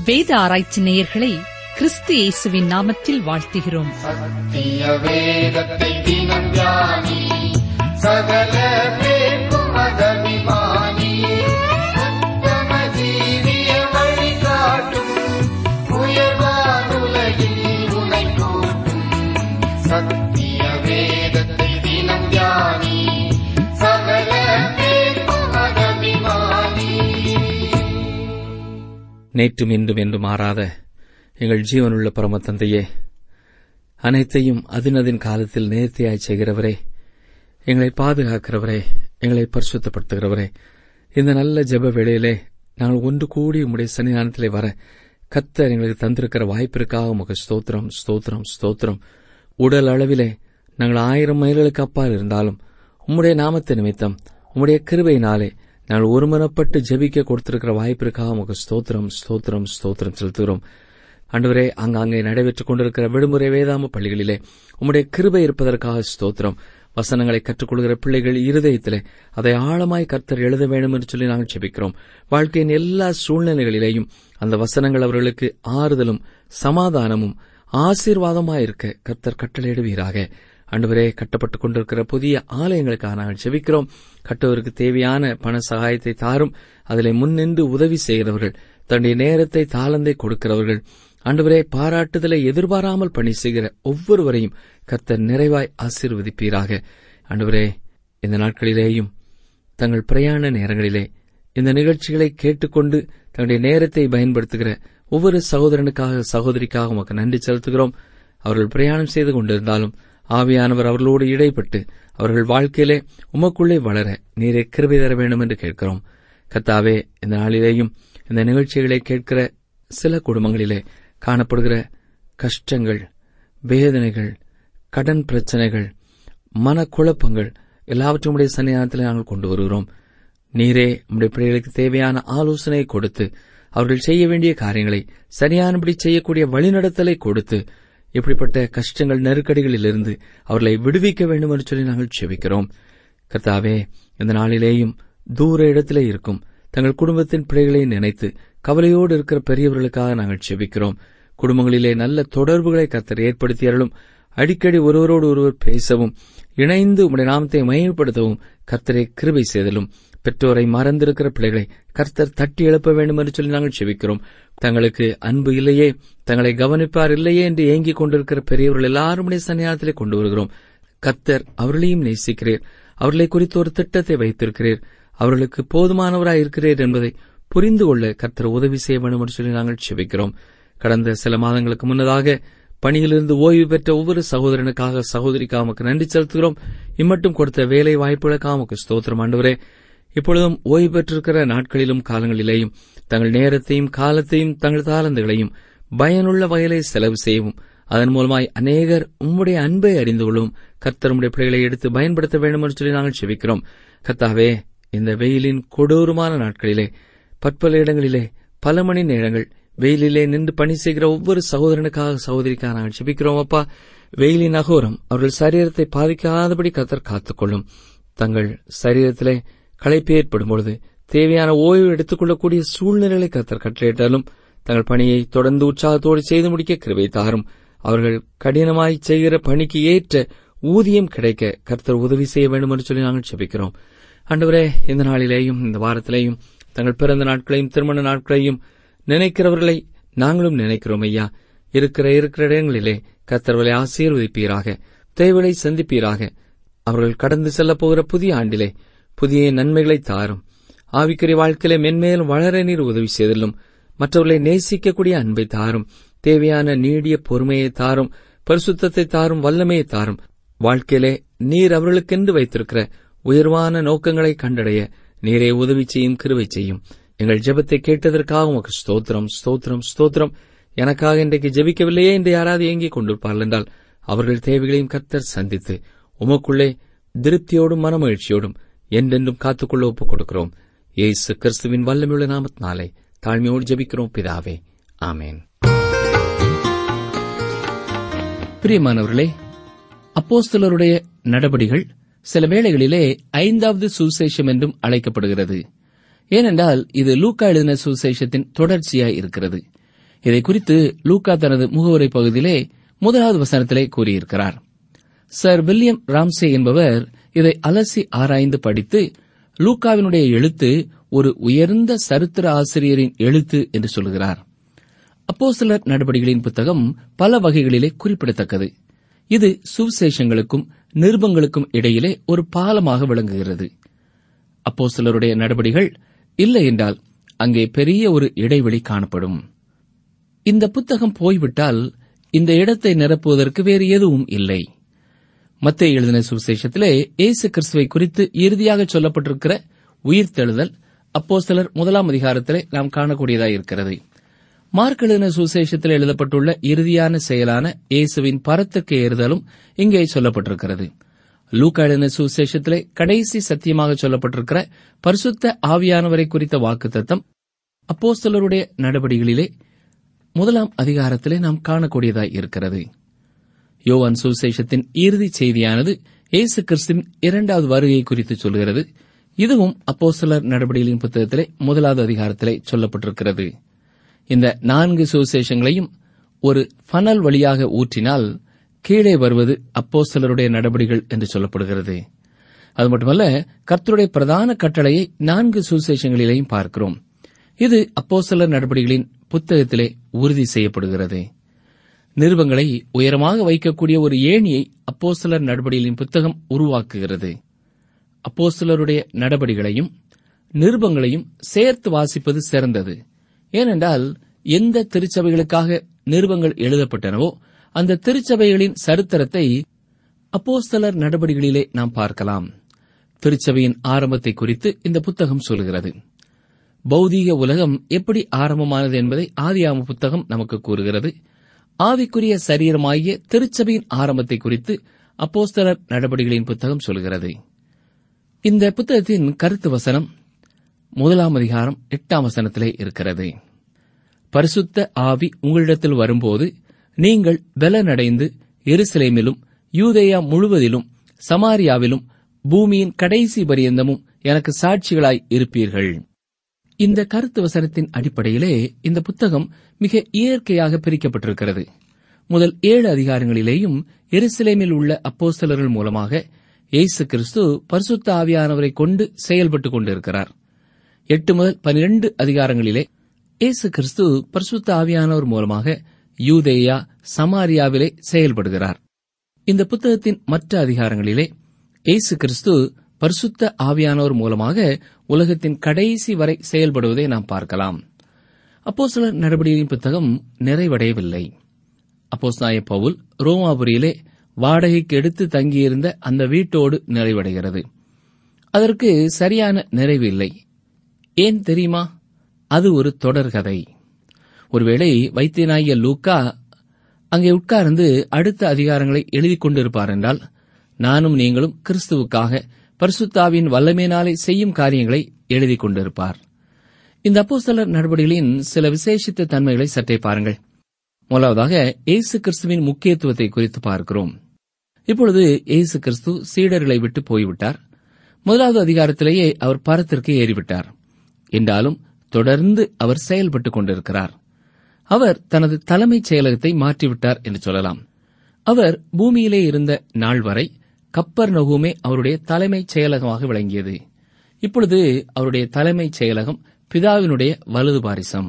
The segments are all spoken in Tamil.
வேத ஆராய்ச்சி நேயர்களை கிறிஸ்து இயேசுவின் நாமத்தில் வாழ்த்துகிறோம் சத்திய வேதத்தை தினம் தியானி சகல பேர்க்கும் அதபிமானி உத்தம ஜீவிய வழிகாட்டும் உயர்வானுலகில் உனை கூட்டும் சத்திய வேதத்தை தினம் தியானி சகல பேர்க்கும் அதபிமானி நேற்றும் இன்றும் என்று மாறாத எங்கள் ஜீவனுள்ள பரம தந்தையே அனைத்தையும் அதினதின் காலத்தில் நேர்த்தியாய் செய்கிறவரே எங்களை பாதுகாக்கிறவரே எங்களை பரிசுத்தப்படுத்துகிறவரே இந்த நல்ல ஜெப வேளையிலே நாங்கள் ஒன்று கூடி உம்முடைய சன்னிதானத்திலே வர கத்தர் எங்களுக்கு தந்திருக்கிற வாய்ப்பிற்காக உமக்கு ஸ்தோத்திரம் ஸ்தோத்திரம் ஸ்தோத்திரம் உடல் அளவிலே நாங்கள் ஆயிரம் மைல்களுக்கு அப்பால் இருந்தாலும் உம்முடைய நாமத்தை நிமித்தம் உம்முடைய கிருபையினாலே நாங்கள் ஒருமனப்பட்டு ஜெபிக்க கொடுத்திருக்கிற வாய்ப்பிற்காக உமக்கு ஸ்தோத்திரம் ஸ்தோத்திரம் ஸ்தோத்திரம் செலுத்துகிறோம் ஆண்டவரே அங்காங்கே நடைபெற்றுக் கொண்டிருக்கிற விடுமுறை வேதாம பள்ளிகளிலே உம்முடைய கிருபை இருப்பதற்காக ஸ்தோத்திரம் வசனங்களை கற்றுக்கொள்கிற பிள்ளைகள் இருதயத்திலே அதை ஆழமாய் கர்த்தர் எழுத வேண்டும் என்று சொல்லி நாங்கள் செபிக்கிறோம் வாழ்க்கையின் எல்லா சூழ்நிலைகளிலேயும் அந்த வசனங்கள் அவர்களுக்கு ஆறுதலும் சமாதானமும் ஆசீர்வாதமாயிருக்க கர்த்தர் கட்டளையிடுவீராக ஆண்டவரே கட்டப்பட்டுக் கொண்டிருக்கிற புதிய ஆலயங்களுக்காக நாங்கள் செபிக்கிறோம் கட்டுவதற்கு தேவையான பண சகாயத்தை தாரும் அதிலே முன்னின்று உதவி செய்கிறவர்கள் தன்னுடைய நேரத்தை தாளந்தை கொடுக்கிறவர்கள் ஆண்டவரே பாராட்டுதலை எதிர்பாராமல் பணி செய்கிற ஒவ்வொருவரையும் கர்த்தர் நிறைவாய் ஆசீர்வதிப்பீராக ஆண்டவரே இந்த நாட்களிலேயும் தங்கள் பிரயாண நேரங்களிலே இந்த நிகழ்ச்சிகளை கேட்டுக்கொண்டு தங்களுடைய நேரத்தை பயன்படுத்துகிற ஒவ்வொரு சகோதரனுக்காக சகோதரிக்காக உமக்கு நன்றி செலுத்துகிறோம் அவர்கள் பிரயாணம் செய்து கொண்டிருந்தாலும் ஆவியானவர் அவர்களோடு இடைப்பட்டு அவர்கள் வாழ்க்கையிலே உமக்குள்ளே வளர நீரே கிருபை தர வேண்டும் என்று கேட்கிறோம் கத்தாவே இந்த நாளிலேயும் இந்த நிகழ்ச்சிகளை கேட்கிற சில குடும்பங்களிலே காணப்படுகிற கஷ்டங்கள் வேதனைகள் கடன் பிரச்சனைகள் மனக்குழப்பங்கள் எல்லாவற்றும் உடைய சன்னிதானத்தில் நாங்கள் கொண்டு வருகிறோம் நீரே உம்முடைய பிள்ளைகளுக்கு தேவையான ஆலோசனையை கொடுத்து அவர்கள் செய்ய வேண்டிய காரியங்களை சரியானபடி செய்யக்கூடிய வழிநடத்தலை கொடுத்து இப்படிப்பட்ட கஷ்டங்கள் நெருக்கடிகளிலிருந்து அவர்களை விடுவிக்க வேண்டும் என்று சொல்லி நாங்கள் செபிக்கிறோம் கர்த்தாவே இந்த நாளிலேயும் தூர இடத்திலே இருக்கும் தங்கள் குடும்பத்தின் பிள்ளைகளை நினைத்து கவலையோடு இருக்கிற பெரியவர்களுக்காக நாங்கள் செபிக்கிறோம் குடும்பங்களிலே நல்ல தொடர்புகளை கர்த்தர் ஏற்படுத்தியறலும் அடிக்கடி ஒருவரோடு ஒருவர் பேசவும் இணைந்து உம்முடைய நாமத்தை மையப்படுத்தவும் கர்த்தரை கிருபை செய்தலும் பெற்றோரை மறந்திருக்கிற பிள்ளைகளை கர்த்தர் தட்டி எழுப்ப வேண்டும் என்று சொல்லி நாங்கள் செபிக்கிறோம் தங்களுக்கு அன்பு இல்லையே தங்களை கவனிப்பார் இல்லையே என்று ஏங்கிக் கொண்டிருக்கிற பெரியவர்கள் எல்லாருடைய சன்னியானத்திலே கொண்டு வருகிறோம் கர்த்தர் அவர்களையும் நேசிக்கிறீர் அவர்களை குறித்து ஒரு திட்டத்தை வைத்திருக்கிறீர் அவர்களுக்கு போதுமானவராய் இருக்கிறீர் என்பதை புரிந்து கொள்ள கர்த்தர் உதவி செய்ய வேண்டும் என்று சொல்லி நாங்கள் செபிக்கிறோம் கடந்த சில மாதங்களுக்கு முன்னதாக பணியிலிருந்து ஓய்வு பெற்ற ஒவ்வொரு சகோதரனுக்காக சகோதரிக்காக உமக்கு நன்றி செலுத்துகிறோம் இம்மட்டும் கொடுத்த வேலை வாய்ப்புகளுக்காக உமக்கு ஸ்தோத்திரம் ஆண்டவரே இப்பொழுதும் ஓய்வு பெற்றிருக்கிற நாட்களிலும் காலங்களிலேயும் தங்கள் நேரத்தையும் காலத்தையும் தங்கள் தாளந்துகளையும் பயனுள்ள வகையிலே செலவு செய்யவும் அதன் மூலமாய் அநேகர் உம்முடைய அன்பை அறிந்து கொள்ளவும் கர்த்தர் உம்முடைய பிள்ளைகளை எடுத்து பயன்படுத்த வேண்டும் என்று சொல்லி நாங்கள் செபிக்கிறோம் கர்த்தாவே இந்த வெயிலின் கொடூரமான நாட்களிலே பற்பல இடங்களிலே பல மணி நேரங்கள் வெயிலிலே நின்று பணி செய்கிற ஒவ்வொரு சகோதரனுக்காக சகோதரிக்காக நாங்கள் செபிக்கிறோம் அப்பா வெயிலின் அகோரம் அவர்கள் சரீரத்தை பாதிக்காதபடி கர்த்தர் காத்துக்கொள்ளும் தங்கள் சரீரத்திலே களைப்பு ஏற்படும் பொழுது தேவையான ஓய்வு எடுத்துக்கொள்ளக்கூடிய சூழ்நிலைகளை கர்த்தர் கட்டளையிட்டாலும் தங்கள் பணியை தொடர்ந்து உற்சாகத்தோடு செய்து முடிக்க கிருபை தாரும் அவர்கள் கடினமாய் செய்கிற பணிக்கு ஏற்ற ஊதியம் கிடைக்க கர்த்தர் உதவி செய்ய வேண்டும் என்று சொல்லி நாங்கள் செபிக்கிறோம் ஆண்டவரே இந்த நாளிலேயும் இந்த வாரத்திலேயும் தங்கள் பிறந்த நாட்களையும் திருமண நாட்களையும் நினைக்கிறவர்களை நாங்களும் நினைக்கிறோம் ஐயா இருக்கிற இருக்கிற இடங்களிலே கர்த்தர்களை ஆசீர்வதிப்பீராக தேவைகளை சந்திப்பீராக அவர்கள் கடந்து செல்லப் போகிற புதிய ஆண்டிலே புதிய நன்மைகளை தாரும் ஆவிக்குரிய வாழ்க்கையிலே மென்மேலும் வளர நீர் உதவி செய்தலும் மற்றவர்களை நேசிக்கக்கூடிய அன்பை தாரும் தேவையான நீடிய பொறுமையை தாரும் பரிசுத்தத்தை தாரும் வல்லமையை தாரும் வாழ்க்கையிலே நீர் அவர்களுக்கென்று வைத்திருக்கிற உயர்வான நோக்கங்களை கண்டடைய நீரே உதவி செய்யும் கிருவை செய்யும் எங்கள் ஜெபத்தை கேட்டதற்காக உமக்கு ஸ்தோத்திரம் ஸ்தோத்திரம் ஸ்தோத்திரம் எனக்காக இன்றைக்கு ஜெபிக்கவில்லையே என்று யாராவது ஏங்கிக் கொண்டிருப்பார்கள் என்றால் அவர்கள் தேவைகளையும் கர்த்தர் சந்தித்து உமக்குள்ளே திருப்தியோடும் மனமகிழ்ச்சியோடும் என்றென்றும் காத்துக்கொள்ள ஒப்புக் கொடுக்கிறோம் இயேசு கிறிஸ்துவின் வல்லமையுள்ள நாமத்தினாலே தாழ்மையோடு ஜெபிக்கிறோம் பிதாவே ஆமேன் பிரியமானவர்களே அப்போஸ்தலருடைய நடபடிகள் சில வேளைகளிலே ஐந்தாவது சுவிசேஷம் என்றும் அழைக்கப்படுகிறது ஏனென்றால் இது லூக்கா எழுதின சுவிசேஷத்தின் தொடர்ச்சியாய் இருக்கிறது இதை குறித்து லூக்கா தனது முகவுரை பகுதியிலே முதலாவது வசனத்திலே கூறியிருக்கிறார் சர் வில்லியம் ராம்சே என்பவர் இதை அலசி ஆராய்ந்து படித்து லூக்காவினுடைய எழுத்து ஒரு உயர்ந்த சரித்திர ஆசிரியரின் எழுத்து என்று சொல்கிறார் அப்போஸ்தலர் நடவடிக்கைகளின் புத்தகம் பல வகைகளிலே குறிப்பிடத்தக்கது இது சுவிசேஷங்களுக்கும் நிருபங்களுக்கும் இடையிலே ஒரு பாலமாக விளங்குகிறது அப்போஸ்தலருடைய நடவடிகள் இல்லை என்றால் அங்கே பெரிய ஒரு இடைவெளி காணப்படும் இந்த புத்தகம் போய்விட்டால் இந்த இடத்தை நிரப்புவதற்கு வேறு எதுவும் இல்லை மத்திய எழுதின சுவிசேஷத்திலே இயேசு கிறிஸ்துவை குறித்து இறுதியாக சொல்லப்பட்டிருக்கிற உயிர்த்தெழுதல் அப்போஸ்தலர் முதலாம் அதிகாரத்திலே நாம் காணக்கூடியதாக இருக்கிறது மார்க் எழுதின சுவிசேஷத்தில் எழுதப்பட்டுள்ள இறுதியான செயலான இயேசுவின் பரத்துக்கு ஏறுதலும் இங்கே சொல்லப்பட்டிருக்கிறது லூக்கா எழுதின சுவிசேஷத்திலே கடைசி சத்தியமாக சொல்லப்பட்டிருக்கிற பரிசுத்த ஆவியானவரை குறித்த வாக்குத்தத்தம் அப்போஸ்தலருடைய நடவடிக்கைகளிலே முதலாம் அதிகாரத்திலே நாம் காணக்கூடியதாய் இருக்கிறது யோவான் சுவிசேஷத்தின் இறுதி செய்தியானது இயேசு கிறிஸ்துவின் இரண்டாவது வருகை குறித்து சொல்கிறது இதுவும் அப்போஸ்தலர் நடவடிக்கைகளின் புத்தகத்திலே முதலாவது அதிகாரத்திலே சொல்லப்பட்டிருக்கிறது இந்த நான்கு சுவிசேஷங்களையும் ஒரு ஃபனல் வழியாக ஊற்றினால் கீழே வருவது அப்போஸ்தலருடைய நடவடிக்கைகள் என்று சொல்லப்படுகிறது அது மட்டுமல்ல கர்த்தருடைய பிரதான கட்டளையை நான்கு சுவிசேஷங்களிலேயும் பார்க்கிறோம் இது அப்போஸ்தலர் நடவடிக்கைகளின் புத்தகத்திலே உறுதி செய்யப்படுகிறது நிருபங்களை உயரமாக வைக்கக்கூடிய ஒரு ஏணியை அப்போஸ்தலர் நடவடிக்கைகளின் புத்தகம் உருவாக்குகிறது அப்போஸ்தலருடைய நடவடிக்கைகளையும் நிருபங்களையும் சேர்த்து வாசிப்பது சிறந்தது ஏனென்றால் எந்த திருச்சபைகளுக்காக நிருபங்கள் எழுதப்பட்டனவோ அந்த திருச்சபைகளின் சரித்திரத்தை அப்போஸ்தலர் நடவடிக்கைகளிலே நாம் பார்க்கலாம் திருச்சபையின் ஆரம்பத்தை குறித்து இந்த புத்தகம் சொல்கிறது பௌதீக உலகம் எப்படி ஆரம்பமானது என்பதை ஆதியாம புத்தகம் நமக்கு கூறுகிறது ஆவிக்குரிய சரீரமாகிய திருச்சபையின் ஆரம்பத்தை குறித்து அப்போஸ்தலர் நடவடிக்கைகளின் புத்தகம் சொல்கிறது இந்த புத்தகத்தின் கருத்து வசனம் முதலாம் அதிகாரம் எட்டாம் வசனத்திலே இருக்கிறது பரிசுத்த ஆவி உங்களிடத்தில் வரும்போது நீங்கள் பலனடைந்து எருசலேமிலும் யூதேயா முழுவதிலும் சமாரியாவிலும் பூமியின் கடைசி பரியந்தமும் எனக்கு சாட்சிகளாய் இருப்பீர்கள் இந்த கருத்து வசனத்தின் அடிப்படையிலே இந்த புத்தகம் மிக இயற்கையாக பிரிக்கப்பட்டிருக்கிறது முதல் ஏழு அதிகாரங்களிலேயும் எருசலேமில் உள்ள அப்போஸ்தலர்கள் மூலமாக இயேசு கிறிஸ்து பரிசுத்த ஆவியானவரை கொண்டு செயல்பட்டுக் கொண்டிருக்கிறார் எட்டு முதல் பனிரெண்டு அதிகாரங்களிலே இயேசு கிறிஸ்து பரிசுத்த ஆவியானவர் மூலமாக யூதேயா சமாரியாவிலே செயல்படுகிறார் இந்த புத்தகத்தின் மற்ற அதிகாரங்களிலே இயேசு கிறிஸ்து பரிசுத்த ஆவியானவர் மூலமாக உலகத்தின் கடைசி வரை செயல்படுவதை நாம் பார்க்கலாம் அப்போஸ்தலர் நடவடிக்கையின் புத்தகம் நிறைவடையவில்லை அப்போஸ்தாய பவுல் ரோமாபுரியிலே வாடகைக்கு எடுத்து தங்கியிருந்த அந்த வீட்டோடு நிறைவடைகிறது அதற்கு சரியான நிறைவு இல்லை ஏன் தெரியுமா அது ஒரு தொடர்கதை ஒருவேளை வைத்தியனாகிய லூக்கா அங்கே உட்கார்ந்து அடுத்த அதிகாரங்களை எழுதிக் கொண்டிருப்பார் என்றால் நானும் நீங்களும் கிறிஸ்துவுக்காக பரிசுத்தாவின் வல்லமையினாலே செய்யும் காரியங்களை எழுதிக் கொண்டிருப்பார் இந்த அப்போஸ்தலர் நடவடிக்கைகளின் சில விசேஷித்த தன்மைகளை சற்றே பாருங்கள் முதலாவதாக இயேசு கிறிஸ்துவின் முக்கியத்துவத்தை குறித்து பார்க்கிறோம் இப்பொழுது இயேசு கிறிஸ்து சீடர்களை விட்டு போய்விட்டார் முதலாவது அதிகாரத்திலேயே அவர் பரத்திற்கு ஏறிவிட்டார் என்றாலும் தொடர்ந்து அவர் செயல்பட்டுக் கொண்டிருக்கிறார் அவர் தனது தலைமைச் செயலகத்தை மாற்றிவிட்டார் என்று சொல்லலாம் அவர் பூமியிலே இருந்த நாள் வரை கப்பர் நகுமே அவருடைய தலைமைச் செயலகமாக விளங்கியது இப்பொழுது அவருடைய தலைமைச் செயலகம் பிதாவினுடைய வலது பாரிசம்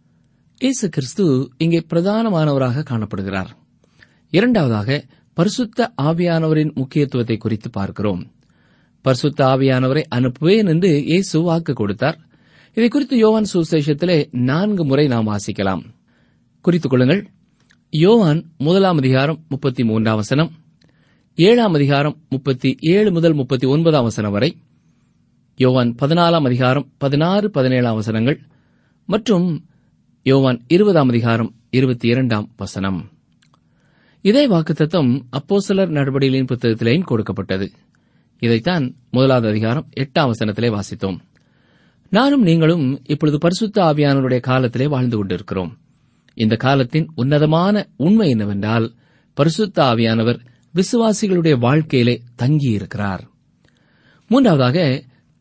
இயேசு கிறிஸ்து இங்கே பிரதானமானவராக காணப்படுகிறார் இரண்டாவதாக பரிசுத்த ஆவியானவரின் முக்கியத்துவத்தை குறித்து பார்க்கிறோம் பரிசுத்த ஆவியானவரை அனுப்புவேன் என்று இயேசு வாக்கு கொடுத்தார் இதை குறித்து யோவான் சுசேஷத்திலே நான்கு முறை நாம் வாசிக்கலாம் குறித்துக் கொள்ளுங்கள் யோவான் முதலாம் அதிகாரம் முப்பத்தி மூன்றாம் வசனம் ஏழாம் அதிகாரம் முப்பத்தி ஏழு முதல் முப்பத்தி ஒன்பதாம் வசனம் வரை யோவான் பதினாலாம் அதிகாரம் பதினாறு பதினேழாம் வசனங்கள் மற்றும் யோவான் இருபதாம் அதிகாரம் இருபத்தி இரண்டாம் வசனம் இதே வாக்குத்தத்தம் அப்போஸ்தலர் நடவடிக்கைகளின் புத்தகத்திலேயும் கொடுக்கப்பட்டது இதைத்தான் முதலாவது அதிகாரம் எட்டாம் வசனத்திலே வாசித்தோம் நானும் நீங்களும் இப்பொழுது பரிசுத்த ஆவியானவருடைய காலத்திலே வாழ்ந்து கொண்டிருக்கிறோம் இந்த காலத்தின் உன்னதமான உண்மை என்னவென்றால் பரிசுத்த ஆவியானவர் விசுவாசிகளுடைய வாழ்க்கையிலே தங்கியிருக்கிறார் மூன்றாவதாக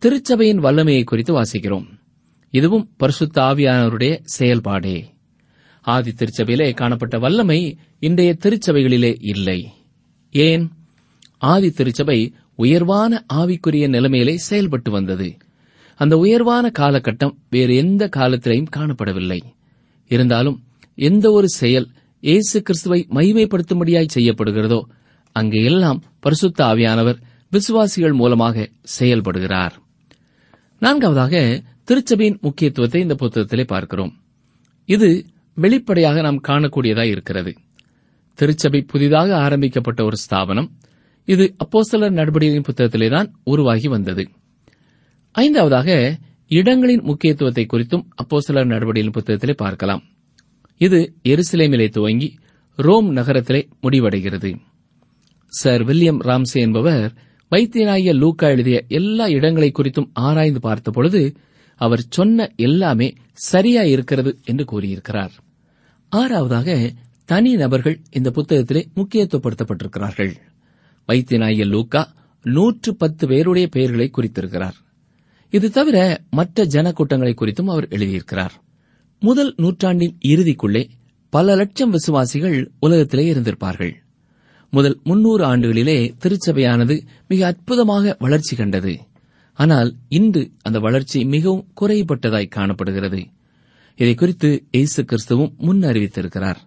திருச்சபையின் வல்லமையை குறித்து வாசிக்கிறோம் இதுவும் பரிசுத்த ஆவியானவருடைய செயல்பாடே ஆதி திருச்சபையிலே காணப்பட்ட வல்லமை இன்றைய திருச்சபைகளிலே இல்லை ஏன் ஆதி திருச்சபை உயர்வான ஆவிக்குரிய நிலைமையிலே செயல்பட்டு வந்தது அந்த உயர்வான காலகட்டம் வேறு எந்த காலத்திலையும் காணப்படவில்லை இருந்தாலும் எந்த ஒரு செயல் இயேசு கிறிஸ்துவை மகிமைப்படுத்தும்படியாய் செய்யப்படுகிறதோ அங்கே எல்லாம் பரிசுத்த ஆவியானவர் விசுவாசிகள் மூலமாக செயல்படுகிறார் நான்காவதாக திருச்சபையின் முக்கியத்துவத்தை இந்த புத்தகத்திலே பார்க்கிறோம் இது வெளிப்படையாக நாம் காணக்கூடியதாய் இருக்கிறது திருச்சபை புதிதாக ஆரம்பிக்கப்பட்ட ஒரு ஸ்தாபனம் இது அப்போஸ்தலர் நடவடிக்கையின் புத்தகத்திலேதான் உருவாகி வந்தது ஐந்தாவதாக இடங்களின் முக்கியத்துவத்தை குறித்தும் அப்போஸ்தலர் நடவடிக்கையின் புத்தகத்திலே பார்க்கலாம் இது எருசலேமிலே துவங்கி ரோம் நகரத்திலே முடிவடைகிறது சர் வில்லியம் ராம்சே என்பவர் வைத்தியனாகிய லூக்கா எழுதிய எல்லா இடங்களை குறித்தும் ஆராய்ந்து பார்த்தபொழுது அவர் சொன்ன எல்லாமே சரியா இருக்கிறது என்று கூறியிருக்கிறார் ஆறாவதாக தனி நபர்கள் இந்த புத்தகத்திலே முக்கியத்துவப்படுத்தப்பட்டிருக்கிறார்கள் வைத்தியனாகிய லூக்கா நூற்று பத்து பேருடைய பெயர்களை குறித்திருக்கிறார் இது தவிர மற்ற ஜனக்கூட்டங்களை குறித்தும் அவர் எழுதியிருக்கிறார் முதல் நூற்றாண்டின் இறுதிக்குள்ளே பல லட்சம் விசுவாசிகள் உலகத்திலே இருந்திருப்பார்கள் முதல் முன்னூறு ஆண்டுகளிலே திருச்சபையானது மிக அற்புதமாக வளர்ச்சி கண்டது ஆனால் இன்று அந்த வளர்ச்சி மிகவும் குறைபட்டதாய் காணப்படுகிறது இதை குறித்து இயேசு கிறிஸ்துவும் முன் அறிவித்திருக்கிறார்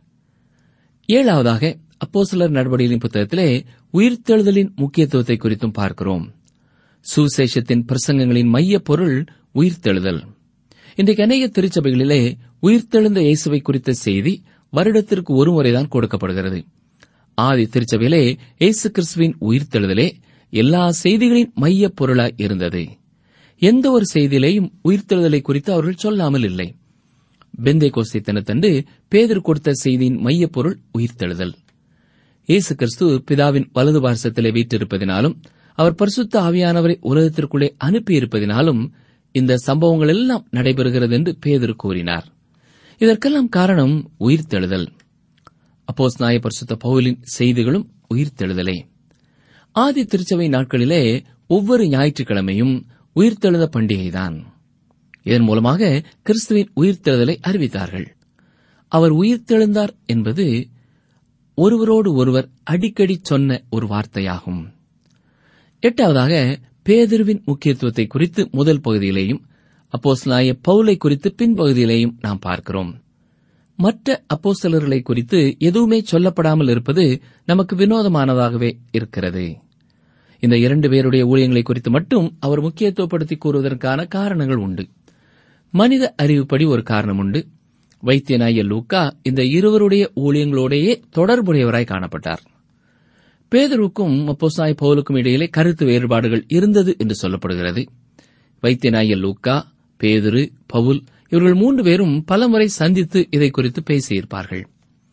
ஏழாவதாக அப்போஸ்தலர் நடவடிக்கையின் புத்தகத்திலே உயிர்த்தெழுதலின் முக்கியத்துவத்தை குறித்தும் பார்க்கிறோம் சுசேஷத்தின் பிரசங்கங்களின் மையப் பொருள் உயிர்த்தெழுதல் இன்றைக்கு அநேக திருச்சபைகளிலே உயிர்த்தெழுந்த இயேசுவை குறித்த செய்தி வருடத்திற்கு ஒருமுறைதான் கொடுக்கப்படுகிறது ஆதி திருச்சபையிலே இயேசு கிறிஸ்துவின் உயிர்த்தெழுதலே எல்லா செய்திகளின் மையப் பொருளாய் இருந்தது எந்த ஒரு செய்தியிலேயும் உயிர்த்தெழுதலை குறித்து அவர்கள் சொல்லாமல் இல்லை பெந்தே கோஸ்தை தினத்தன்று பேதர் கொடுத்த செய்தியின் மையப் பொருள் உயிர்த்தெழுதல் இயேசு கிறிஸ்து பிதாவின் வலது பார்சத்திலே வீற்றிருப்பதினாலும் அவர் பரிசுத்த ஆவியானவரை உலகத்திற்குள்ளே அனுப்பியிருப்பதினாலும் இந்த சம்பவங்கள் எல்லாம் நடைபெறுகிறது என்று பேதர் கூறினார் இதற்கெல்லாம் காரணம் உயிர்த்தெழுதல் அப்போஸ் நாய பரிசுத்த பவுலின் செய்திகளும் உயிர்த்தெழுதலே ஆதி திருச்சபை நாட்களிலே ஒவ்வொரு ஞாயிற்றுக்கிழமையும் உயிர்த்தெழுத பண்டிகைதான் இதன் மூலமாக கிறிஸ்துவின் உயிர்த்தெழுதலை அறிவித்தார்கள் அவர் உயிர்த்தெழுந்தார் என்பது ஒருவரோடு ஒருவர் அடிக்கடி சொன்ன ஒரு வார்த்தையாகும் எட்டாவதாக பேதிருவின் முக்கியத்துவத்தை குறித்து முதல் பகுதியிலேயும் அப்போஸ்தலனாய பவுலை குறித்து பின்பகுதியிலேயும் நாம் பார்க்கிறோம் மற்ற அப்போஸ்தலர்களை குறித்து எதுவுமே சொல்லப்படாமல் இருப்பது நமக்கு வினோதமானதாகவே இருக்கிறது இந்த இரண்டு பேருடைய ஊழியங்களை குறித்து மட்டும் அவர் முக்கியத்துவப்படுத்தி கூறுவதற்கான காரணங்கள் உண்டு மனித அறிவுப்படி ஒரு காரணம் உண்டு வைத்தியனாய லூக்கா இந்த இருவருடைய ஊழியங்களோடையே தொடர்புடையவராய் காணப்பட்டார் பேதருக்கும் அப்போசாய் பவுலுக்கும் இடையிலே கருத்து வேறுபாடுகள் இருந்தது என்று சொல்லப்படுகிறது வைத்தியனாய லூக்கா பேதுரு பவுல் இவர்கள் மூன்று பேரும் பலமுறை சந்தித்து இதை குறித்து பேசியிருப்பார்கள்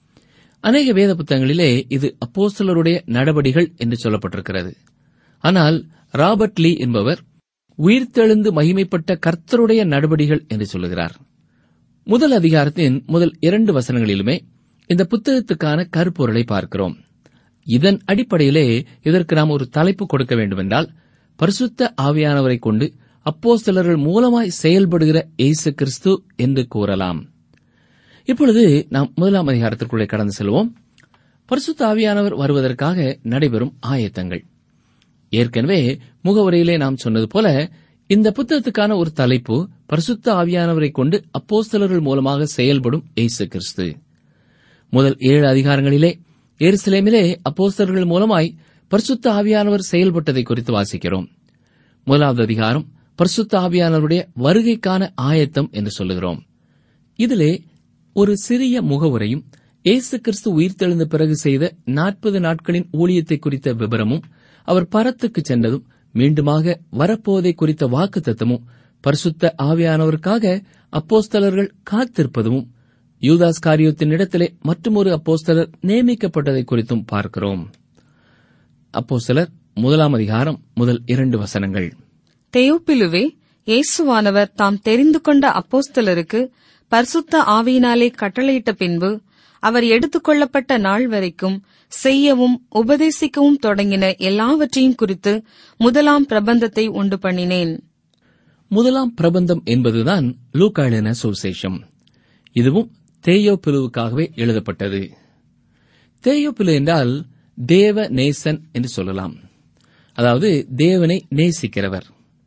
அநேக வேத புத்தகங்களிலே இது அப்போஸ்தலருடைய நடவடிகள் என்று சொல்லப்பட்டிருக்கிறது ஆனால் ராபர்ட் லீ என்பவர் உயிர்த்தெழுந்து மகிமைப்பட்ட கர்த்தருடைய நடவடிகள் என்று சொல்லுகிறார் முதல் அதிகாரத்தின் முதல் இரண்டு வசனங்களிலுமே இந்த புத்தகத்துக்கான கருப்பொருளை பார்க்கிறோம் இதன் அடிப்படையிலே இதற்கு நாம் ஒரு தலைப்பு கொடுக்க வேண்டுமென்றால் பரிசுத்த ஆவியானவரை கொண்டு அப்போஸ்தலர்கள் மூலமாய் செயல்படுகிற இயேசு கிறிஸ்து என்று கூறலாம் இப்பொழுது நாம் முதலாம் அதிகாரத்திற்குள்ளே கடந்து செல்வோம் பரிசுத்த ஆவியானவர் வருவதற்காக நடைபெறும் ஆயத்தங்கள் ஏற்கனவே முகவுரையிலே நாம் சொன்னது போல இந்த புத்தகத்துக்கான ஒரு தலைப்பு பரிசுத்த ஆவியானவரை கொண்டு அப்போஸ்தலர்கள் மூலமாக செயல்படும் இயேசு கிறிஸ்து முதல் ஏழு அதிகாரங்களிலே எருசலேமிலே அப்போஸ்தலர்கள் மூலமாய் பரிசுத்த ஆவியானவர் செயல்பட்டதை குறித்து வாசிக்கிறோம் முதலாவது அதிகாரம் பரிசுத்த ஆவியானவருடைய வருகைக்கான ஆயத்தம் என்று சொல்லுகிறோம் இதிலே ஒரு சிறிய முகவுரையும் இயேசு கிறிஸ்து உயிர்த்தெழுந்த பிறகு செய்த நாற்பது நாட்களின் ஊழியத்தை குறித்த விவரமும் அவர் பரத்துக்கு சென்றதும் மீண்டுமாக வரப்போவதை குறித்த வாக்கு தத்தமும் பரிசுத்த ஆவியானவருக்காக அப்போஸ்தலர்கள் காத்திருப்பதும் யூதாஸ் காரியத்தின் இடத்திலே மற்றொரு அப்போஸ்தலர் நியமிக்கப்பட்டதை குறித்தும் பார்க்கிறோம் அப்போஸ்தலர் முதலாம் அதிகாரம் முதல் இரண்டு வசனங்கள் தெயோப்பிலுவே இயேசுவானவர் தாம் தெரிந்து கொண்ட அப்போஸ்தலருக்கு பரிசுத்த ஆவியினாலே கட்டளையிட்ட பின்பு அவர் எடுத்துக்கொள்ளப்பட்ட நாள் வரைக்கும் செய்யவும் உபதேசிக்கவும் தொடங்கின எல்லாவற்றையும் குறித்து முதலாம் பிரபந்தத்தை உண்டு பண்ணினேன் முதலாம் பிரபந்தம் என்பதுதான் லூக்காளின சுவிசேஷம் இதுவும் தேயோபிலுவுக்காகவே எழுதப்பட்டது தேயோபிலு என்றால் தேவ நேசன் என்று சொல்லலாம் அதாவது தேவனை நேசிக்கிறவர்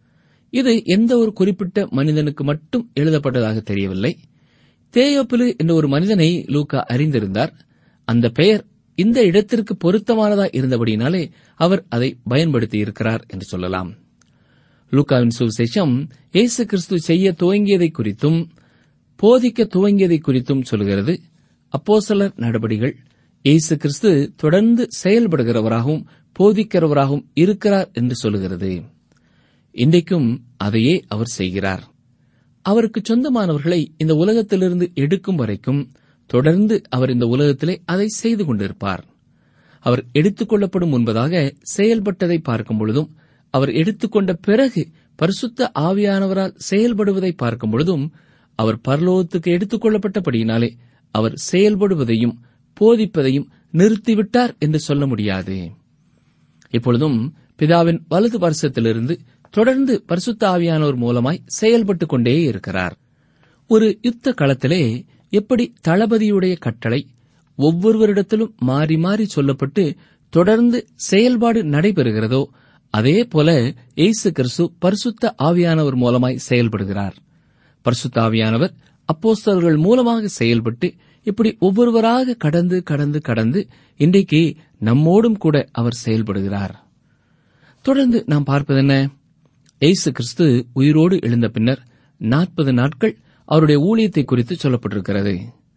இது எந்த ஒரு குறிப்பிட்ட மனிதனுக்கு மட்டும் எழுதப்பட்டதாக தெரியவில்லை தேயோப்பிலு என்ற ஒரு மனிதனை லூக்கா அறிந்திருந்தார் அந்த பெயர் இந்த இடத்திற்கு பொருத்தமானதா இருந்தபடியினாலே அவர் அதை பயன்படுத்தி இருக்கிறார் என்று சொல்லலாம் லூக்காவின் சுவிசேஷம் இயேசு கிறிஸ்து செய்ய துவங்கியதை குறித்தும் போதிக்க துவங்கியதை குறித்தும் சொல்கிறது அப்போஸ்தலர் நடபடிகள் இயேசு கிறிஸ்து தொடர்ந்து செயல்படுகிறவராகவும் போதிக்கிறவராகவும் இருக்கிறார் என்று சொல்கிறது இன்றைக்கும் அதையே அவர் செய்கிறார் அவருக்கு சொந்தமானவர்களை இந்த உலகத்திலிருந்து எடுக்கும் வரைக்கும் தொடர்ந்து அவர் இந்த உலகத்திலே அதை செய்து கொண்டிருப்பார் அவர் எடுத்துக் கொள்ளப்படும் முன்பதாக செயல்பட்டதை பார்க்கும் பொழுதும் அவர் எடுத்துக்கொண்ட பிறகு பரிசுத்த ஆவியானவரால் செயல்படுவதை பார்க்கும் பொழுதும் அவர் பரலோகத்துக்கு எடுத்துக் கொள்ளப்பட்டபடியினாலே அவர் செயல்படுவதையும் போதிப்பதையும் நிறுத்திவிட்டார் என்று சொல்ல முடியாது இப்பொழுதும் பிதாவின் வலது வருஷத்திலிருந்து தொடர்ந்து பரிசுத்த ஆவியானோர் மூலமாய் செயல்பட்டுக் கொண்டே இருக்கிறார் ஒரு யுத்த களத்திலே எப்படி தளபதியுடைய கட்டளை ஒவ்வொருவரிடத்திலும் மாறி மாறி சொல்லப்பட்டு தொடர்ந்து செயல்பாடு நடைபெறுகிறதோ அதே போல இயேசு கிறிஸ்து பரிசுத்த ஆவியானவர் மூலமாய் செயல்படுகிறார் பரிசுத்த ஆவியானவர் அப்போஸ்தலர்கள் மூலமாக செயல்பட்டு இப்படி ஒவ்வொருவராக கடந்து கடந்து கடந்து இன்றைக்கு நம்மோடும் கூட அவர் செயல்படுகிறார் தொடர்ந்து நாம் பார்ப்பது என்ன இயேசு கிறிஸ்து உயிரோடு எழுந்த பின்னர் நாற்பது நாட்கள் அவருடைய ஊழியத்தை குறித்து சொல்லப்பட்டிருக்கிறது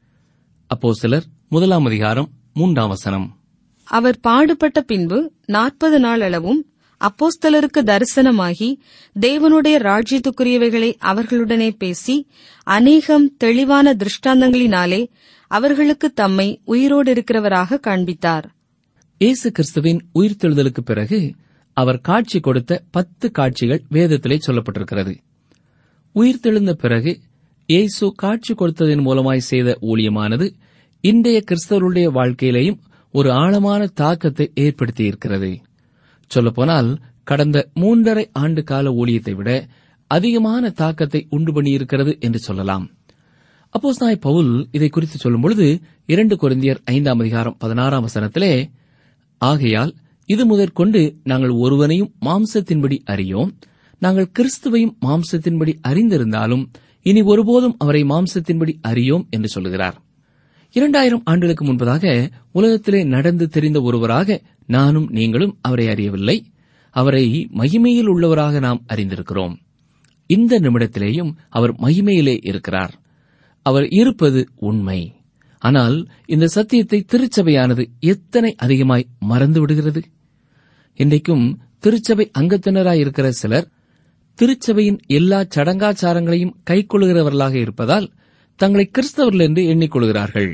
அப்போ சிலர் முதலாம் அதிகாரம் மூன்றாம் வசனம் அவர் பாடுபட்ட பின்பு நாற்பது நாள் அளவும் அப்போஸ்தலருக்கு தரிசனமாகி தேவனுடைய ராஜ்யத்துக்குரியவைகளை அவர்களுடனே பேசி அநேகம் தெளிவான திருஷ்டாந்தங்களினாலே அவர்களுக்கு தம்மை உயிரோடு இருக்கிறவராக காண்பித்தார் இயேசு கிறிஸ்துவின் உயிர்த்தெழுதலுக்கு பிறகு அவர் காட்சி கொடுத்த பத்து காட்சிகள் வேதத்திலே சொல்லப்பட்டிருக்கிறது உயிர்த்தெழுந்த பிறகு இயேசு காட்சி கொடுத்ததன் மூலமாய் செய்த ஊழியமானது இன்றைய கிறிஸ்தவருடைய வாழ்க்கையிலேயும் ஒரு ஆழமான தாக்கத்தை ஏற்படுத்தியிருக்கிறது சொல்லப்போனால் கடந்த மூன்றரை ஆண்டு கால ஊழியத்தை விட அதிகமான தாக்கத்தை உண்டு பண்ணியிருக்கிறது என்று சொல்லலாம் அப்போஸ் நாய் பவுல் இதை குறித்து சொல்லும் பொழுது இரண்டு கொரிந்தியர் ஐந்தாம் அதிகாரம் பதினாறாம் வசனத்திலே ஆகையால் இது முதற்கொண்டு நாங்கள் ஒருவனையும் மாம்சத்தின்படி அறியோம் நாங்கள் கிறிஸ்துவையும் மாம்சத்தின்படி அறிந்திருந்தாலும் இனி ஒருபோதும் அவரை மாம்சத்தின்படி அறியோம் என்று சொல்லுகிறார் இரண்டாயிரம் ஆண்டுகளுக்கு முன்பதாக உலகத்திலே நடந்து தெரிந்த ஒருவராக நானும் நீங்களும் அவரை அறியவில்லை அவரை மகிமையில் உள்ளவராக நாம் அறிந்திருக்கிறோம் இந்த நிமிடத்திலேயும் அவர் மகிமையிலே இருக்கிறார் அவர் இருப்பது உண்மை ஆனால் இந்த சத்தியத்தை திருச்சபையானது எத்தனை அதிகமாய் மறந்து விடுகிறது இன்றைக்கும் திருச்சபை அங்கத்தினராய் இருக்கிற சிலர் திருச்சபையின் எல்லா சடங்காச்சாரங்களையும் கைக்கொள்கிறவர்களாக இருப்பதால் தங்களை கிறிஸ்தவர்கள் என்று எண்ணிக்கொள்கிறார்கள்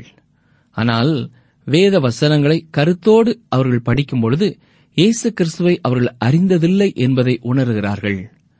ஆனால் வேத வசனங்களை கருத்தோடு அவர்கள் படிக்கும் பொழுது இயேசு கிறிஸ்துவை அவர்கள் அறிந்ததில்லை என்பதை உணர்கிறார்கள்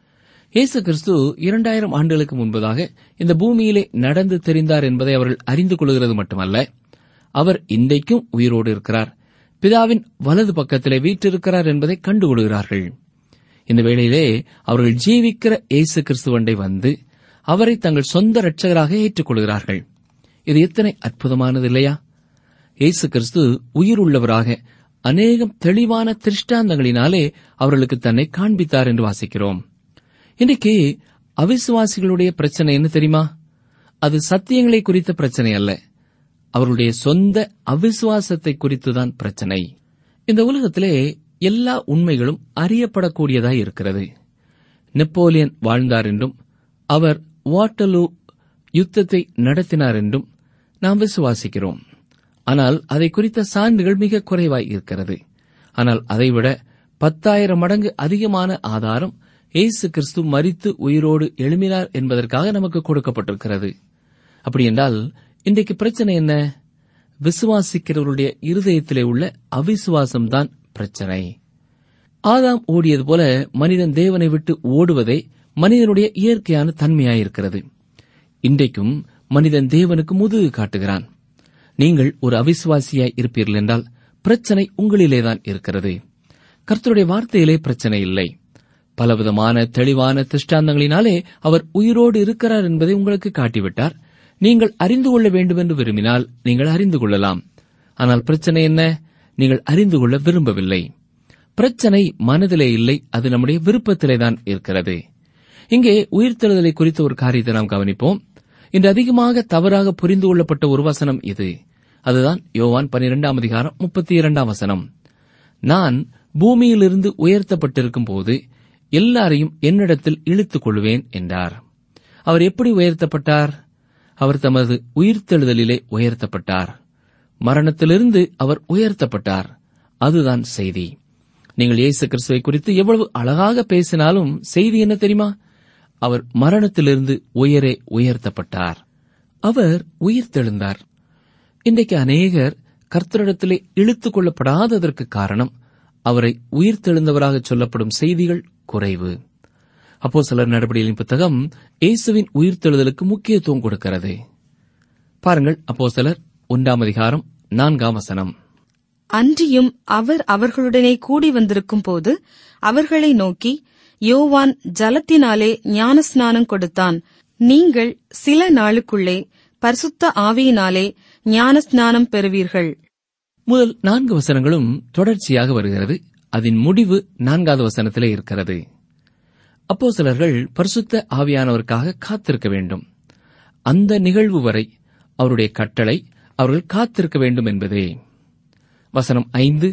இயேசு கிறிஸ்து இரண்டாயிரம் ஆண்டுகளுக்கு முன்பதாக இந்த பூமியிலே நடந்து தெரிந்தார் என்பதை அவர்கள் அறிந்து கொள்கிறது மட்டுமல்ல அவர் இன்றைக்கும் உயிரோடு இருக்கிறார் பிதாவின் வலது பக்கத்திலே வீற்றிருக்கிறார் என்பதை கண்டுகொள்கிறார்கள் இந்த வேளையிலே அவர்கள் ஜீவிக்கிற இயேசு கிறிஸ்துவண்டை வந்து அவரை தங்கள் சொந்த இரட்சகராக ஏற்றுக்கொள்கிறார்கள் இது எத்தனை அற்புதமானது இல்லையா இயேசு கிறிஸ்து உயிருள்ளவராக அநேகம் தெளிவான திருஷ்டாந்தங்களினாலே அவர்களுக்கு தன்னை காண்பித்தார் என்று வாசிக்கிறோம் இன்றைக்கு அவிசுவாசிகளுடைய பிரச்சனை என்ன தெரியுமா அது சத்தியங்களை குறித்த பிரச்சனை அல்ல அவர்களுடைய சொந்த அவிசுவாசத்தை குறித்துதான் பிரச்சனை இந்த உலகத்திலே எல்லா உண்மைகளும் அறியப்படக்கூடியதாய் இருக்கிறது நெப்போலியன் வாழ்ந்தார் என்றும் அவர் வாட்டலூ யுத்தத்தை நடத்தினார் என்றும் நாம் விசுவாசிக்கிறோம் ஆனால் அதை குறித்த சான்றுகள் மிக குறைவாய் இருக்கிறது ஆனால் அதைவிட பத்தாயிரம் மடங்கு அதிகமான ஆதாரம் இயேசு கிறிஸ்து மரித்து உயிரோடு எழுமினார் என்பதற்காக நமக்கு கொடுக்கப்பட்டிருக்கிறது அப்படி என்றால் இன்றைக்கு பிரச்சனை என்ன விசுவாசிக்கிறவருடைய இருதயத்திலே உள்ள அவிசுவாசம்தான் பிரச்சனை ஆதாம் ஓடியது போல மனிதன் தேவனை விட்டு ஓடுவதே மனிதனுடைய இயற்கையான தன்மையாயிருக்கிறது இன்றைக்கும் மனிதன் தேவனுக்கு முதுகு காட்டுகிறான் நீங்கள் ஒரு அவிசுவாசியாய் இருப்பீர்கள் என்றால் பிரச்சனை உங்களிலேதான் இருக்கிறது கர்த்தருடைய வார்த்தையிலே பிரச்சனை இல்லை பலவிதமான தெளிவான திருஷ்டாந்தங்களினாலே அவர் உயிரோடு இருக்கிறார் என்பதை உங்களுக்கு காட்டிவிட்டார் நீங்கள் அறிந்து கொள்ள வேண்டும் என்று விரும்பினால் நீங்கள் அறிந்து கொள்ளலாம் ஆனால் பிரச்சனை என்ன நீங்கள் அறிந்து கொள்ள விரும்பவில்லை பிரச்சனை மனதிலே இல்லை அது நம்முடைய விருப்பத்திலே தான் இருக்கிறது இங்கே உயிர்த்தெழுதலை குறித்த ஒரு காரியத்தை நாம் கவனிப்போம் இன்று அதிகமாக தவறாக புரிந்து கொள்ளப்பட்ட ஒரு வசனம் இது அதுதான் யோவான் பனிரெண்டாம் அதிகாரம் முப்பத்தி இரண்டாம் வசனம் நான் பூமியிலிருந்து உயர்த்தப்பட்டிருக்கும் போது எல்லாரையும் என்னிடத்தில் இழுத்துக் கொள்வேன் என்றார் அவர் எப்படி உயர்த்தப்பட்டார் அவர் தமது உயிர்த்தெழுதலிலே உயர்த்தப்பட்டார் மரணத்திலிருந்து அவர் உயர்த்தப்பட்டார் அதுதான் செய்தி நீங்கள் இயேசு கிறிஸ்துவை குறித்து எவ்வளவு அழகாக பேசினாலும் செய்தி என்ன தெரியுமா அவர் மரணத்திலிருந்து உயரே உயர்த்தப்பட்டார் அவர் உயிர்த்தெழுந்தார் இன்றைக்கு அநேகர் கர்த்தரிடத்திலே இழுத்துக் கொள்ளப்படாததற்கு காரணம் அவரை உயிர்த்தெழுந்தவராக சொல்லப்படும் செய்திகள் குறைவு அப்போ சிலர் நடவடிக்கையின் புத்தகம் இயேசுவின் உயிர்த்தெழுதலுக்கு முக்கியத்துவம் கொடுக்கிறது பாருங்கள் அப்போ சிலர் ஒன்றாம் அதிகாரம் நான்காம் வசனம் அன்றியும் அவர் அவர்களுடனே கூடி வந்திருக்கும் போது அவர்களை நோக்கி யோவான் ஜலத்தினாலே ஞானஸ்நானம் கொடுத்தான் நீங்கள் சில நாளுக்குள்ளே பரிசுத்த ஆவியினாலே ஞானஸ்நானம் பெறுவீர்கள் முதல் நான்கு வசனங்களும் தொடர்ச்சியாக வருகிறது அதன் முடிவு நான்காவது வசனத்திலே இருக்கிறது அப்போ சிலர்கள் பரிசுத்த ஆவியானவருக்காக காத்திருக்க வேண்டும் அந்த நிகழ்வு வரை அவருடைய கட்டளை அவர்கள் காத்திருக்க வேண்டும் என்பதே வசனம் ஐந்து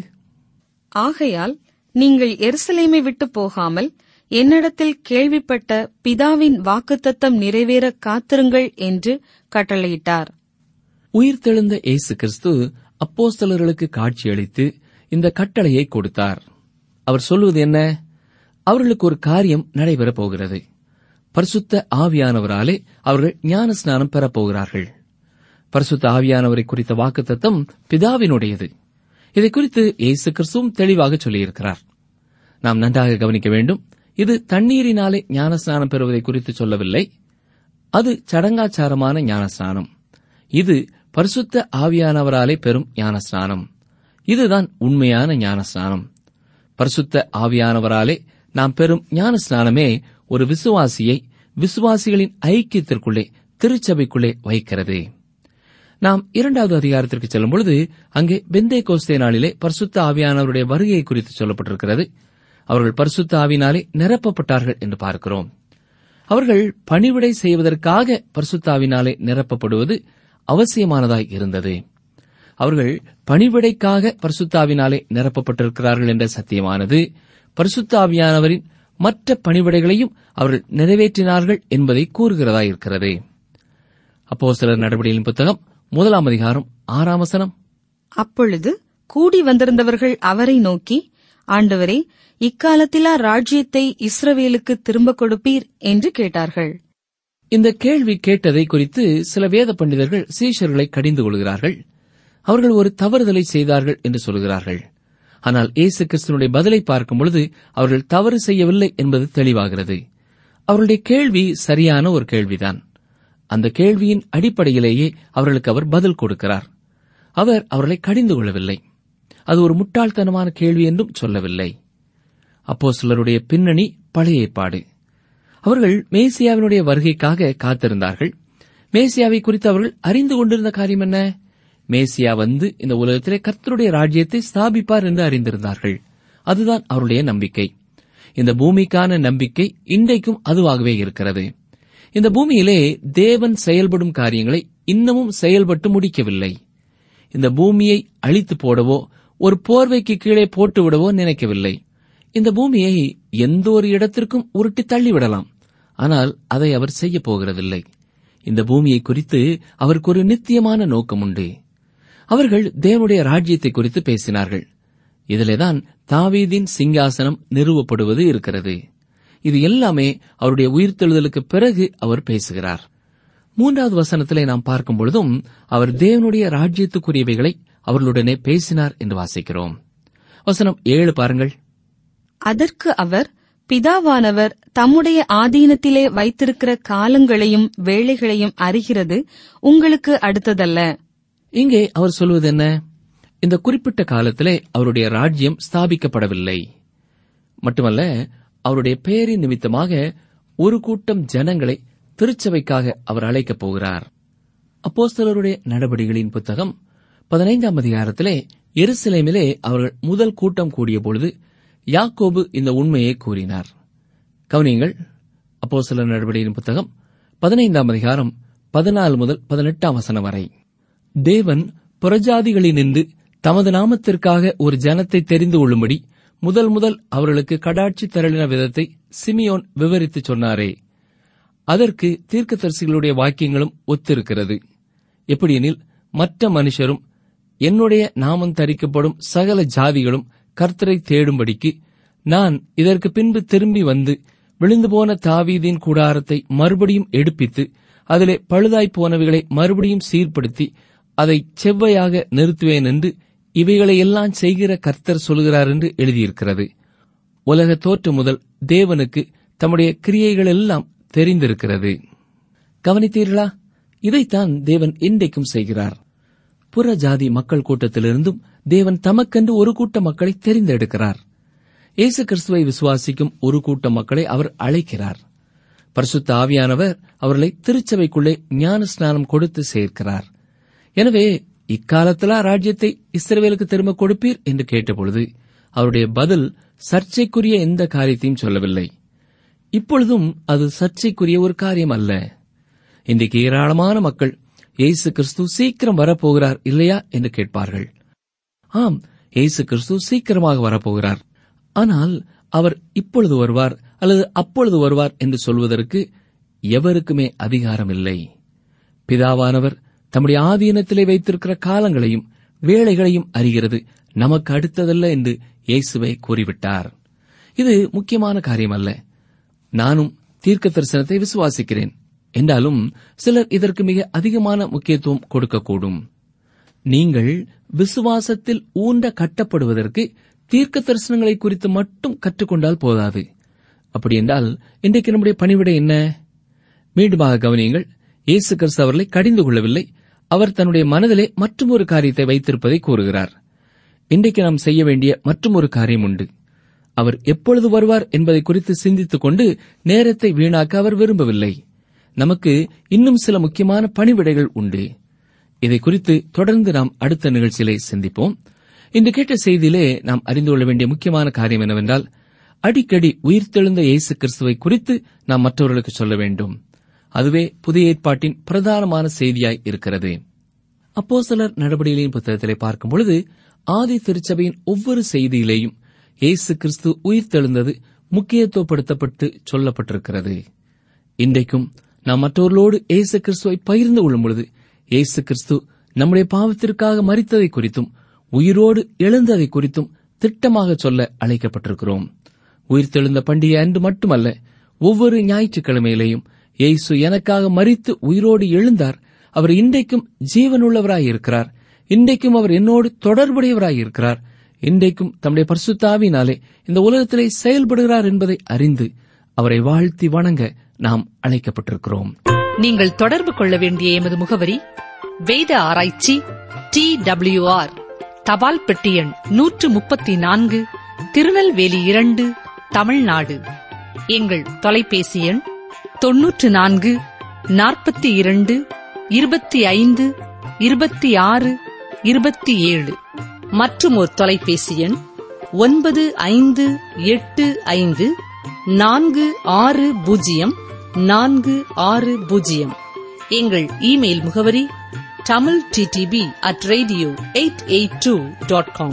ஆகையால் நீங்கள் எருசலேமை விட்டு போகாமல் என்னிடத்தில் கேள்விப்பட்ட பிதாவின் வாக்குத்தத்தம் நிறைவேற காத்திருங்கள் என்று கட்டளையிட்டார் உயிர்த்தெழுந்த இயேசு கிறிஸ்து அப்போஸ்தலர்களுக்கு காட்சியளித்து இந்த கட்டளையை கொடுத்தார் அவர் சொல்வது என்ன அவர்களுக்கு ஒரு காரியம் நடைபெறப் போகிறது பரிசுத்த ஆவியானவராலே அவர்கள் ஞான ஸ்நானம் பெறப் போகிறார்கள் பரிசுத்த ஆவியானவரை குறித்த வாக்குத்தத்தம் பிதாவினுடையது இதை குறித்து இயேசு கிறிஸ்துவும் தெளிவாக சொல்லியிருக்கிறார் நாம் நன்றாக கவனிக்க வேண்டும் இது தண்ணீரினாலே ஞானஸ்நானம் பெறுவதை குறித்து சொல்லவில்லை அது சடங்காச்சாரமான ஞானஸ்நானம் இது பரிசுத்த ஆவியானவராலே பெறும் ஞானஸ்நானம் இதுதான் உண்மையான ஞானஸ்நானம் பரிசுத்த ஆவியானவராலே நாம் பெறும் ஞானஸ்நானமே ஒரு விசுவாசியை விசுவாசிகளின் ஐக்கியத்திற்குள்ளே திருச்சபைக்குள்ளே வைக்கிறது நாம் இரண்டாவது அதிகாரத்திற்கு செல்லும் பொழுது அங்கே பெந்தே கோஸ்தே நாளிலே பரிசுத்த ஆவியானவருடைய வருகை குறித்து சொல்லப்பட்டிருக்கிறது அவர்கள் பரிசுத்த ஆவினாலே நிரப்பப்பட்டார்கள் என்று பார்க்கிறோம் அவர்கள் பணிவிடை செய்வதற்காக பரிசுத்த ஆவினாலே நிரப்பப்படுவது அவசியமானதாய் இருந்தது அவர்கள் பணிவிடைக்காக பரிசுத்தாவினாலே நிரப்பப்பட்டிருக்கிறார்கள் என்ற சத்தியமானது பரிசுத்தாவியானவரின் மற்ற பணிவிடைகளையும் அவர்கள் நிறைவேற்றினார்கள் என்பதை கூறுகிறதா இருக்கிறது அப்போ சிலர் நடவடிக்கையின் புத்தகம் முதலாம் அதிகாரம் ஆறாம் வசனம் அப்பொழுது கூடி வந்திருந்தவர்கள் அவரை நோக்கி ஆண்டவரே இக்காலத்திலா ராஜ்யத்தை இஸ்ரவேலுக்கு திரும்ப கொடுப்பீர் என்று கேட்டார்கள் இந்த கேள்வி கேட்டதை குறித்து சில வேத பண்டிதர்கள் சீஷர்களை கடிந்து கொள்கிறார்கள் அவர்கள் ஒரு தவறுதலை செய்தார்கள் என்று சொல்கிறார்கள் ஆனால் இயேசு கிறிஸ்துவனுடைய பதிலை பார்க்கும் பொழுது அவர்கள் தவறு செய்யவில்லை என்பது தெளிவாகிறது அவர்களுடைய கேள்வி சரியான ஒரு கேள்விதான் அந்த கேள்வியின் அடிப்படையிலேயே அவர்களுக்கு அவர் பதில் கொடுக்கிறார் அவர் அவர்களை கடிந்து கொள்ளவில்லை அது ஒரு முட்டாள்தனமான கேள்வி என்றும் சொல்லவில்லை அப்போ சிலருடைய பின்னணி பழைய ஏற்பாடு அவர்கள் மேசியாவினுடைய வருகைக்காக காத்திருந்தார்கள் மேசியாவை குறித்து அவர்கள் அறிந்து கொண்டிருந்த காரியம் என்ன மேசியா வந்து இந்த உலகத்திலே கர்த்தருடைய ராஜ்யத்தை ஸ்தாபிப்பார் என்று அறிந்திருந்தார்கள் அதுதான் அவருடைய நம்பிக்கை இந்த பூமிக்கான நம்பிக்கை இன்றைக்கும் அதுவாகவே இருக்கிறது இந்த பூமியிலே தேவன் செயல்படும் காரியங்களை இன்னமும் செயல்பட்டு முடிக்கவில்லை இந்த பூமியை அழித்து போடவோ ஒரு போர்வைக்கு கீழே போட்டு விடவோ நினைக்கவில்லை இந்த பூமியை எந்த ஒரு இடத்திற்கும் உருட்டி தள்ளிவிடலாம் ஆனால் அதை அவர் செய்யப் போகிறதில்லை இந்த பூமியை குறித்து அவருக்கு ஒரு நித்தியமான நோக்கம் உண்டு அவர்கள் தேவனுடைய ராஜ்யத்தை குறித்து பேசினார்கள் இதிலேதான் தாவீதின் சிங்காசனம் நிறுவப்படுவது இருக்கிறது இது எல்லாமே அவருடைய உயிர்த்தெழுதலுக்கு பிறகு அவர் பேசுகிறார் மூன்றாவது வசனத்திலே நாம் பார்க்கும் பொழுதும் அவர் தேவனுடைய ராஜ்யத்துக்குரியவைகளை அவர்களுடனே பேசினார் என்று வாசிக்கிறோம் வசனம் ஏழு பாருங்கள் அதற்கு அவர் பிதாவானவர் தம்முடைய ஆதீனத்திலே வைத்திருக்கிற காலங்களையும் வேளைகளையும் அறிகிறது உங்களுக்கு அடுத்ததல்ல இங்கே அவர் சொல்வது என்ன இந்த குறிப்பிட்ட காலத்திலே அவருடைய ராஜ்யம் ஸ்தாபிக்கப்படவில்லை மட்டுமல்ல அவருடைய பெயரின் நிமித்தமாக ஒரு கூட்டம் ஜனங்களை திருச்சபைக்காக அவர் அழைக்கப் போகிறார் அப்போஸ்தலருடைய நடபடிகளின் புத்தகம் பதினைந்தாம் அதிகாரத்திலே எருசலேமிலே அவர்கள் முதல் கூட்டம் கூடிய பொழுது யாக்கோபு இந்த உண்மையை கூறினார் கவனியங்கள் அப்போஸ்தலர் நடபடியின் புத்தகம் பதினைந்தாம் அதிகாரம் பதினாலு முதல் பதினெட்டாம் வசனம் வரை தேவன் புறஜாதிகளினின்று தமது நாமத்திற்காக ஒரு ஜனத்தை தெரிந்து கொள்ளும்படி முதல் முதல் அவர்களுக்கு கடாட்சி தரளின விதத்தை சிமியோன் விவரித்துச் சொன்னாரே அதற்கு தீர்க்கதரிசிகளுடைய வாக்கியங்களும் ஒத்திருக்கிறது எப்படியெனில் மற்ற மனுஷரும் என்னுடைய நாமம் தரிக்கப்படும் சகல ஜாதிகளும் கர்த்தரை தேடும்படிக்கு நான் இதற்கு பின்பு திரும்பி வந்து விழுந்து போன தாவீதின் கூடாரத்தை மறுபடியும் எடுப்பித்து அதிலே பழுதாய்ப் போனவைகளை மறுபடியும் சீர்படுத்தி அதை செவ்வையாக நிறுத்துவேன் என்று இவைகளை எல்லாம் செய்கிற கர்த்தர் சொல்கிறார் என்று எழுதியிருக்கிறது உலக தோற்று முதல் தேவனுக்கு தம்முடைய கிரியைகள் எல்லாம் தெரிந்திருக்கிறது கவனித்தீர்களா இதைத்தான் தேவன் இன்றைக்கும் செய்கிறார் புற ஜாதி மக்கள் கூட்டத்திலிருந்தும் தேவன் தமக்கென்று ஒரு கூட்ட மக்களை தெரிந்தெடுக்கிறார் இயேசு கிறிஸ்துவை விசுவாசிக்கும் ஒரு கூட்ட மக்களை அவர் அழைக்கிறார் பரிசுத்த ஆவியானவர் அவர்களை திருச்சபைக்குள்ளே ஞான ஸ்நானம் கொடுத்து சேர்க்கிறார் எனவே இக்காலத்திலா ராஜ்யத்தை இஸ்ரவேலுக்கு திரும்ப கொடுப்பீர் என்று கேட்டபொழுது அவருடைய பதில் சர்ச்சைக்குரிய எந்த காரியத்தையும் சொல்லவில்லை இப்பொழுதும் அது சர்ச்சைக்குரிய ஒரு காரியம் அல்ல இன்றைக்கு ஏராளமான மக்கள் இயேசு கிறிஸ்து சீக்கிரம் வரப்போகிறார் இல்லையா என்று கேட்பார்கள் ஆம் இயேசு கிறிஸ்து சீக்கிரமாக வரப்போகிறார் ஆனால் அவர் இப்பொழுது வருவார் அல்லது அப்பொழுது வருவார் என்று சொல்வதற்கு எவருக்குமே அதிகாரம் இல்லை பிதாவானவர் தம்முடைய ஆதீனத்திலே வைத்திருக்கிற காலங்களையும் வேளைகளையும் அறிகிறது நமக்கு அடுத்ததல்ல என்று இயேசுவை கூறிவிட்டார் இது முக்கியமான காரியம் அல்ல நானும் தீர்க்க தரிசனத்தை விசுவாசிக்கிறேன் என்றாலும் சிலர் இதற்கு மிக அதிகமான முக்கியத்துவம் கொடுக்கக்கூடும் நீங்கள் விசுவாசத்தில் ஊன்ற கட்டப்படுவதற்கு தீர்க்க தரிசனங்களை குறித்து மட்டும் கற்றுக்கொண்டால் போதாது அப்படி என்றால் இன்றைக்கு நம்முடைய பணிவிடை என்ன மீண்டுமாக கவனியுங்கள் இயேசு கிறிஸ்து அவர்களை கடிந்து கொள்ளவில்லை அவர் தன்னுடைய மனதிலே மற்றொரு காரியத்தை வைத்திருப்பதை கூறுகிறார் இன்றைக்கு நாம் செய்ய வேண்டிய மற்றொரு காரியம் உண்டு அவர் எப்பொழுது வருவார் என்பதை குறித்து சிந்தித்துக் கொண்டு நேரத்தை வீணாக்க அவர் விரும்பவில்லை நமக்கு இன்னும் சில முக்கியமான பணிவிடைகள் உண்டு இதை குறித்து தொடர்ந்து நாம் அடுத்த நிகழ்ச்சியிலே சிந்திப்போம் இன்று கேட்ட செய்தியிலே நாம் அறிந்து கொள்ள வேண்டிய முக்கியமான காரியம் என்னவென்றால் அடிக்கடி உயிர்த்தெழுந்த இயேசு கிறிஸ்துவை குறித்து நாம் மற்றவர்களுக்கு சொல்ல வேண்டும் அதுவே புதிய ஏற்பாட்டின் பிரதானமான செய்தியாய் இருக்கிறது அப்போஸ்தலர் நடவடிக்கைகளின் புத்தகத்திலே பார்க்கும் பொழுது ஆதி திருச்சபையின் ஒவ்வொரு செய்தியிலேயும் இயேசு கிறிஸ்து உயிர்த்தெழுந்தது முக்கியத்துவப்படுத்தப்பட்டு சொல்லப்பட்டிருக்கிறது இன்றைக்கும் நாம் மற்றவர்களோடு இயேசு கிறிஸ்துவை பகிர்ந்து கொள்ளும் பொழுது இயேசு கிறிஸ்து நம்முடைய பாவத்திற்காக மரித்ததை குறித்தும் உயிரோடு எழுந்ததை குறித்தும் திட்டமாக சொல்ல அழைக்கப்பட்டிருக்கிறோம் உயிர்த்தெழுந்த பண்டிகை அன்று மட்டுமல்ல ஒவ்வொரு ஞாயிற்றுக்கிழமையிலேயும் இயேசு எனக்காக மரித்து உயிரோடு எழுந்தார் அவர் இன்றைக்கும் ஜீவனுள்ளவராய் இருக்கிறார் இன்றைக்கும் அவர் என்னோடு தொடர்புடையவராய் இருக்கிறார் இன்றைக்கும் தம்முடைய பரிசுத்தாவினாலே இந்த உலகத்திலே செயல்படுகிறார் என்பதை அறிந்து அவரை வாழ்த்தி வணங்க நாம் அழைக்கப்பட்டிருக்கிறோம் நீங்கள் தொடர்பு கொள்ள வேண்டிய எமது முகவரி வேத ஆராய்ச்சி டி ஆர் தபால் பெட்டி எண் நூற்று முப்பத்தி நான்கு திருநெல்வேலி இரண்டு தமிழ்நாடு எங்கள் தொலைபேசி எண் தொன்னூற்று நான்கு நாற்பத்தி இரண்டு இருபத்தி ஐந்து இருபத்தி ஆறு இருபத்தி ஏழு மற்றும் ஒரு தொலைபேசி எண் ஒன்பது ஐந்து எட்டு ஐந்து நான்கு ஆறு பூஜ்ஜியம் நான்கு ஆறு பூஜ்ஜியம் எங்கள் இமெயில் முகவரி Tamil T T B at radio eight eight two dot com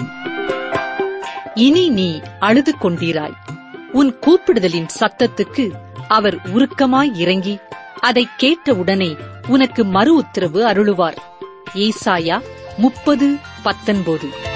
இனி நீ அழுது கொண்டீராய் உன் கூப்பிடுதலின் சத்தத்துக்கு அவர் உருக்கமாய் இறங்கி அதைக் கேட்டவுடனே உனக்கு மறு உத்தரவு அருளுவார் ஏசாயா முப்பது பத்தொன்பது